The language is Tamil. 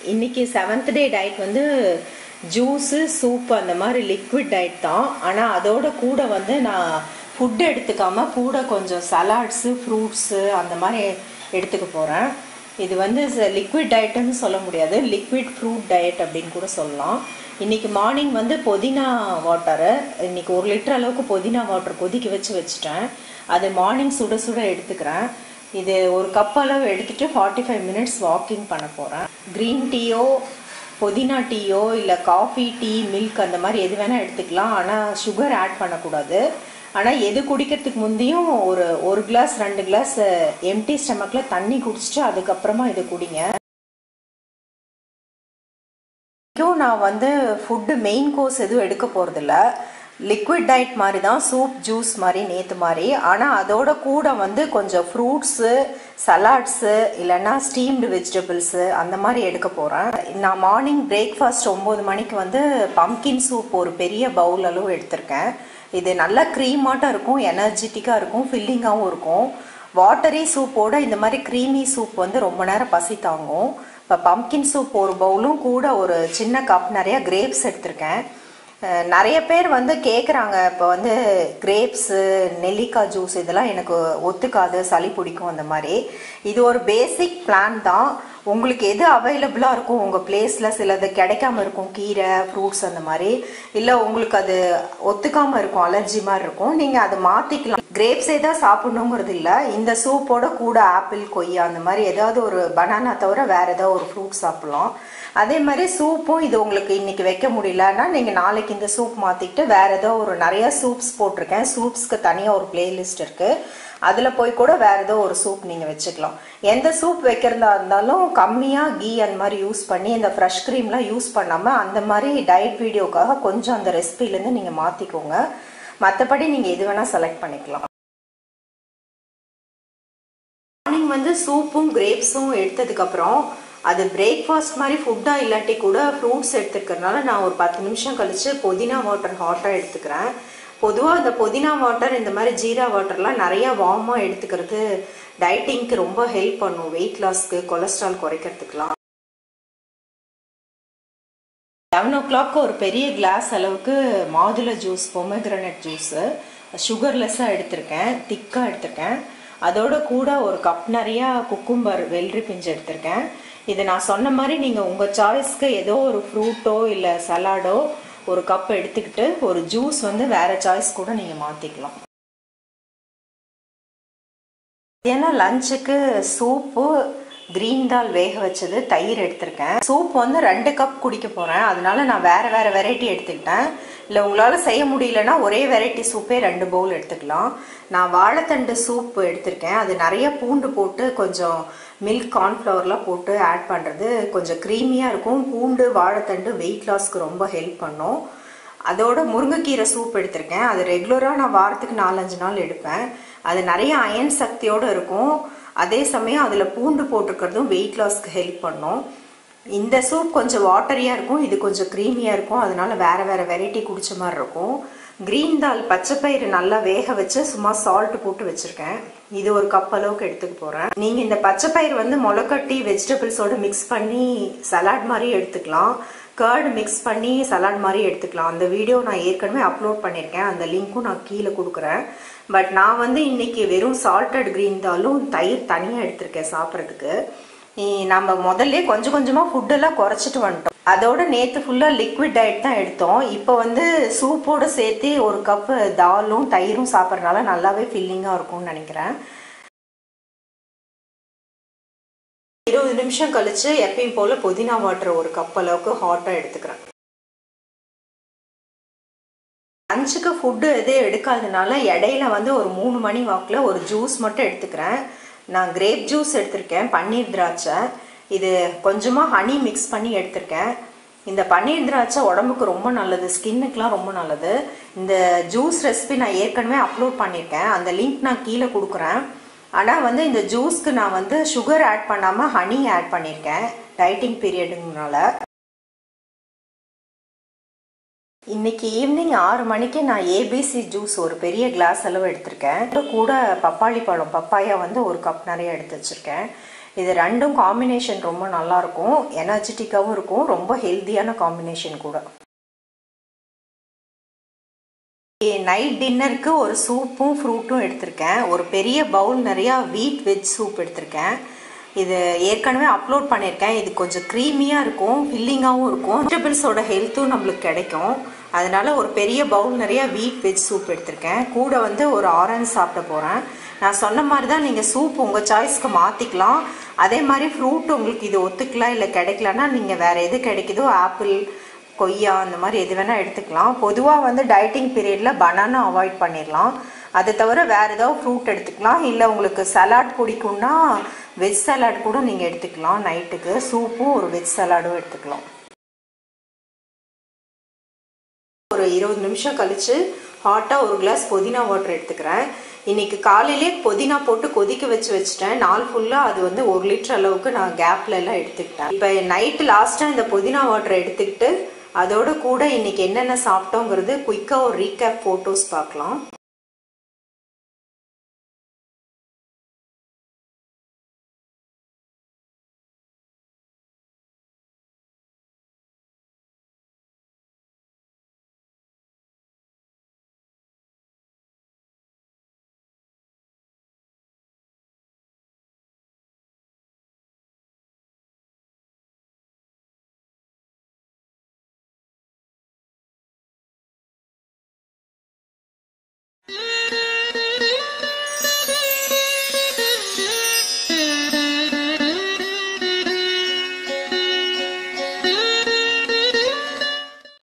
இன்னைக்கு செவன்த் டே டயட் வந்து ஜூஸு சூப் அந்த மாதிரி லிக்விட் டயட் தான் ஆனால் அதோட கூட வந்து நான் ஃபுட் எடுத்துக்காம கூட கொஞ்சம் சலாட்ஸு ஃப்ரூட்ஸு அந்த மாதிரி எடுத்துக்க போகிறேன் இது வந்து லிக்விட் டயட்டுன்னு சொல்ல முடியாது லிக்விட் ஃப்ரூட் டயட் அப்படின்னு கூட சொல்லலாம் இன்னைக்கு மார்னிங் வந்து புதினா வாட்டரு இன்னைக்கு ஒரு லிட்டர் அளவுக்கு புதினா வாட்டர் கொதிக்க வச்சு வச்சுட்டேன் அது மார்னிங் சுட சுட எடுத்துக்கிறேன் இது ஒரு கப் அளவு எடுத்துட்டு ஃபார்ட்டி ஃபைவ் மினிட்ஸ் வாக்கிங் பண்ண போகிறேன் க்ரீன் டீயோ புதினா டீயோ இல்லை காஃபி டீ மில்க் அந்த மாதிரி எது வேணால் எடுத்துக்கலாம் ஆனால் சுகர் ஆட் பண்ணக்கூடாது ஆனால் எது குடிக்கிறதுக்கு முந்தையும் ஒரு ஒரு கிளாஸ் ரெண்டு கிளாஸ் எம்டி ஸ்டமக்கில் தண்ணி குடிச்சிட்டு அதுக்கப்புறமா இது குடிங்க நான் வந்து ஃபுட்டு மெயின் கோர்ஸ் எதுவும் எடுக்க போகிறதில்ல லிக்விட் டயட் மாதிரி தான் சூப் ஜூஸ் மாதிரி நேற்று மாதிரி ஆனால் அதோட கூட வந்து கொஞ்சம் ஃப்ரூட்ஸு சலாட்ஸு இல்லைன்னா ஸ்டீம்டு வெஜிடபிள்ஸு அந்த மாதிரி எடுக்க போகிறேன் நான் மார்னிங் பிரேக்ஃபாஸ்ட் ஒம்பது மணிக்கு வந்து பம்கின் சூப் ஒரு பெரிய பவுல் அளவு எடுத்திருக்கேன் இது நல்லா க்ரீமாட்டம் இருக்கும் எனர்ஜெட்டிக்காக இருக்கும் ஃபில்லிங்காகவும் இருக்கும் வாட்டரி சூப்போட இந்த மாதிரி க்ரீமி சூப் வந்து ரொம்ப நேரம் பசி தாங்கும் இப்போ பம்கின் சூப் ஒரு பவுலும் கூட ஒரு சின்ன கப் நிறைய கிரேப்ஸ் எடுத்திருக்கேன் நிறைய பேர் வந்து கேட்குறாங்க இப்போ வந்து கிரேப்ஸு நெல்லிக்காய் ஜூஸ் இதெல்லாம் எனக்கு ஒத்துக்காது சளி பிடிக்கும் அந்த மாதிரி இது ஒரு பேசிக் பிளான் தான் உங்களுக்கு எது அவைலபிளாக இருக்கும் உங்கள் பிளேஸில் சிலது கிடைக்காம இருக்கும் கீரை ஃப்ரூட்ஸ் அந்த மாதிரி இல்லை உங்களுக்கு அது ஒத்துக்காமல் இருக்கும் அலர்ஜி மாதிரி இருக்கும் நீங்கள் அதை மாற்றிக்கலாம் கிரேப்ஸே தான் சாப்பிடணுங்கிறது இல்லை இந்த சூப்போட கூட ஆப்பிள் கொய்யா அந்த மாதிரி ஏதாவது ஒரு பனானா தவிர வேறு ஏதாவது ஒரு ஃப்ரூட் சாப்பிட்லாம் அதே மாதிரி சூப்பும் இது உங்களுக்கு இன்னைக்கு வைக்க முடியலன்னா நீங்கள் நாளைக்கு இந்த சூப் மாற்றிக்கிட்டு வேறு ஏதோ ஒரு நிறைய சூப்ஸ் போட்டிருக்கேன் சூப்ஸ்க்கு தனியாக ஒரு பிளேலிஸ்ட் இருக்குது அதில் போய் கூட வேறு ஏதோ ஒரு சூப் நீங்கள் வச்சுக்கலாம் எந்த சூப் வைக்கிறதா இருந்தாலும் கம்மியாக கீ அந்த மாதிரி யூஸ் பண்ணி இந்த ஃப்ரெஷ் க்ரீம்லாம் யூஸ் பண்ணாமல் அந்த மாதிரி டயட் வீடியோக்காக கொஞ்சம் அந்த ரெசிபிலேருந்து நீங்கள் மாற்றிக்கோங்க மற்றபடி நீங்கள் எது வேணால் செலக்ட் பண்ணிக்கலாம் மார்னிங் வந்து சூப்பும் கிரேப்ஸும் எடுத்ததுக்கப்புறம் அது பிரேக்ஃபாஸ்ட் மாதிரி ஃபுட்டாக இல்லாட்டி கூட ஃப்ரூட்ஸ் எடுத்துக்கிறதுனால நான் ஒரு பத்து நிமிஷம் கழித்து புதினா வாட்டர் ஹாட்டாக எடுத்துக்கிறேன் பொதுவாக இந்த புதினா வாட்டர் இந்த மாதிரி ஜீரா வாட்டர்லாம் நிறையா வார்மாக எடுத்துக்கிறது டயட்டிங்க்கு ரொம்ப ஹெல்ப் பண்ணும் வெயிட் லாஸ்க்கு கொலஸ்ட்ரால் குறைக்கிறதுக்கெலாம் லெவன் ஓ கிளாக் ஒரு பெரிய கிளாஸ் அளவுக்கு மாதுளை ஜூஸ் பொமக்ரனட் ஜூஸு சுகர்லெஸ்ஸாக எடுத்திருக்கேன் திக்காக எடுத்திருக்கேன் அதோட கூட ஒரு கப் நிறையா குக்கும்பர் வெள்ளரி பிஞ்சு எடுத்திருக்கேன் இது நான் சொன்ன மாதிரி நீங்கள் உங்கள் சாய்ஸ்க்கு ஏதோ ஒரு ஃப்ரூட்டோ இல்லை சலாடோ ஒரு கப் எடுத்துக்கிட்டு ஒரு ஜூஸ் வந்து வேற சாய்ஸ் கூட நீங்கள் மாற்றிக்கலாம் ஏன்னா லஞ்சுக்கு சூப்பு கிரீன் தால் வேக வச்சது தயிர் எடுத்திருக்கேன் சூப் வந்து ரெண்டு கப் குடிக்க போகிறேன் அதனால நான் வேறு வேறு வெரைட்டி எடுத்துக்கிட்டேன் இல்லை உங்களால் செய்ய முடியலன்னா ஒரே வெரைட்டி சூப்பே ரெண்டு பவுல் எடுத்துக்கலாம் நான் வாழைத்தண்டு சூப் எடுத்திருக்கேன் அது நிறைய பூண்டு போட்டு கொஞ்சம் மில்க் கார்ன்ஃப்ளவர்லாம் போட்டு ஆட் பண்ணுறது கொஞ்சம் க்ரீமியாக இருக்கும் பூண்டு வாழைத்தண்டு வெயிட் லாஸ்க்கு ரொம்ப ஹெல்ப் பண்ணும் அதோட முருங்கைக்கீரை சூப் எடுத்திருக்கேன் அது ரெகுலராக நான் வாரத்துக்கு நாலஞ்சு நாள் எடுப்பேன் அது நிறைய அயன் சக்தியோடு இருக்கும் அதே சமயம் அதில் பூண்டு போட்டிருக்கிறதும் வெயிட் லாஸ்க்கு ஹெல்ப் பண்ணும் இந்த சூப் கொஞ்சம் வாட்டரியாக இருக்கும் இது கொஞ்சம் க்ரீமியாக இருக்கும் அதனால வேறு வேறு வெரைட்டி குடிச்ச மாதிரி இருக்கும் க்ரீன் தால் பச்சைப்பயிறு நல்லா வேக வச்சு சும்மா சால்ட் போட்டு வச்சுருக்கேன் இது ஒரு கப் அளவுக்கு எடுத்துக்க போகிறேன் நீங்கள் இந்த பச்சைப்பயிறு வந்து முளைக்கட்டி வெஜிடபிள்ஸோடு மிக்ஸ் பண்ணி சலாட் மாதிரி எடுத்துக்கலாம் கர்டு மிக்ஸ் பண்ணி சலாட் மாதிரி எடுத்துக்கலாம் அந்த வீடியோ நான் ஏற்கனவே அப்லோட் பண்ணியிருக்கேன் அந்த லிங்க்கும் நான் கீழே கொடுக்குறேன் பட் நான் வந்து இன்னைக்கு வெறும் சால்டட் க்ரீன் தாலும் தயிர் தனியாக எடுத்திருக்கேன் சாப்பிட்றதுக்கு நம்ம முதல்ல கொஞ்சம் கொஞ்சமாக ஃபுட்டெல்லாம் குறைச்சிட்டு வந்துட்டோம் அதோட நேற்று ஃபுல்லாக லிக்விட் டயட் தான் எடுத்தோம் இப்போ வந்து சூப்போடு சேர்த்து ஒரு கப்பு தாலும் தயிரும் சாப்பிட்றதுனால நல்லாவே ஃபில்லிங்காக இருக்கும்னு நினைக்கிறேன் இருபது நிமிஷம் கழிச்சு எப்பயும் போல் புதினா வாட்டர் ஒரு கப் அளவுக்கு ஹாட்டாக எடுத்துக்கிறேன் லஞ்சுக்கு ஃபுட்டு எதுவும் எடுக்காதனால இடையில வந்து ஒரு மூணு மணி வாக்கில் ஒரு ஜூஸ் மட்டும் எடுத்துக்கிறேன் நான் கிரேப் ஜூஸ் எடுத்திருக்கேன் பன்னீர் திராட்சை இது கொஞ்சமாக ஹனி மிக்ஸ் பண்ணி எடுத்திருக்கேன் இந்த பன்னீர் திராட்சை உடம்புக்கு ரொம்ப நல்லது ஸ்கின்னுக்கெலாம் ரொம்ப நல்லது இந்த ஜூஸ் ரெசிபி நான் ஏற்கனவே அப்லோட் பண்ணியிருக்கேன் அந்த லிங்க் நான் கீழே கொடுக்குறேன் ஆனால் வந்து இந்த ஜூஸ்க்கு நான் வந்து சுகர் ஆட் பண்ணாமல் ஹனி ஆட் பண்ணியிருக்கேன் டைட்டிங் பீரியடுங்கனால இன்னைக்கு ஈவினிங் ஆறு மணிக்கு நான் ஏபிசி ஜூஸ் ஒரு பெரிய கிளாஸ் அளவு எடுத்திருக்கேன் கூட பப்பாளி பழம் பப்பாயா வந்து ஒரு கப் நிறைய எடுத்து வச்சிருக்கேன் இது ரெண்டும் காம்பினேஷன் ரொம்ப நல்லாயிருக்கும் எனர்ஜெட்டிக்காகவும் இருக்கும் ரொம்ப ஹெல்த்தியான காம்பினேஷன் கூட நைட் டின்னருக்கு ஒரு சூப்பும் ஃப்ரூட்டும் எடுத்திருக்கேன் ஒரு பெரிய பவுல் நிறையா வீட் வெஜ் சூப் எடுத்திருக்கேன் இது ஏற்கனவே அப்லோட் பண்ணியிருக்கேன் இது கொஞ்சம் க்ரீமியாக இருக்கும் ஃபில்லிங்காகவும் இருக்கும் வெஜிடபிள்ஸோட ஹெல்த்தும் நம்மளுக்கு கிடைக்கும் அதனால ஒரு பெரிய பவுல் நிறைய வீட் வெஜ் சூப் எடுத்திருக்கேன் கூட வந்து ஒரு ஆரஞ்சு சாப்பிட போகிறேன் நான் சொன்ன மாதிரி தான் நீங்கள் சூப் உங்கள் சாய்ஸ்க்கு மாற்றிக்கலாம் அதே மாதிரி ஃப்ரூட் உங்களுக்கு இது ஒத்துக்கலாம் இல்லை கிடைக்கலன்னா நீங்கள் வேறு எது கிடைக்குதோ ஆப்பிள் கொய்யா அந்த மாதிரி எது வேணால் எடுத்துக்கலாம் பொதுவாக வந்து டயட்டிங் பீரியடில் பனானா அவாய்ட் பண்ணிடலாம் அதை தவிர வேறு ஏதாவது ஃப்ரூட் எடுத்துக்கலாம் இல்லை உங்களுக்கு சலாட் பிடிக்கும்னா வெஜ் சலாட் கூட நீங்கள் எடுத்துக்கலாம் நைட்டுக்கு சூப்பும் ஒரு வெஜ் சலாடும் எடுத்துக்கலாம் ஒரு இருபது நிமிஷம் கழித்து ஹாட்டாக ஒரு கிளாஸ் புதினா வாட்டர் எடுத்துக்கிறேன் இன்னைக்கு காலையிலே புதினா போட்டு கொதிக்க வச்சு வச்சுட்டேன் நாள் ஃபுல்லாக அது வந்து ஒரு லிட்டர் அளவுக்கு நான் கேப்ல எல்லாம் எடுத்துக்கிட்டேன் இப்போ நைட்டு லாஸ்ட்டாக இந்த புதினா வாட்டர் எடுத்துக்கிட்டு அதோட கூட இன்னைக்கு என்னென்ன சாப்பிட்டோங்கிறது குயிக்காக ஒரு ரீகேப் ஃபோட்டோஸ் பார்க்கலாம்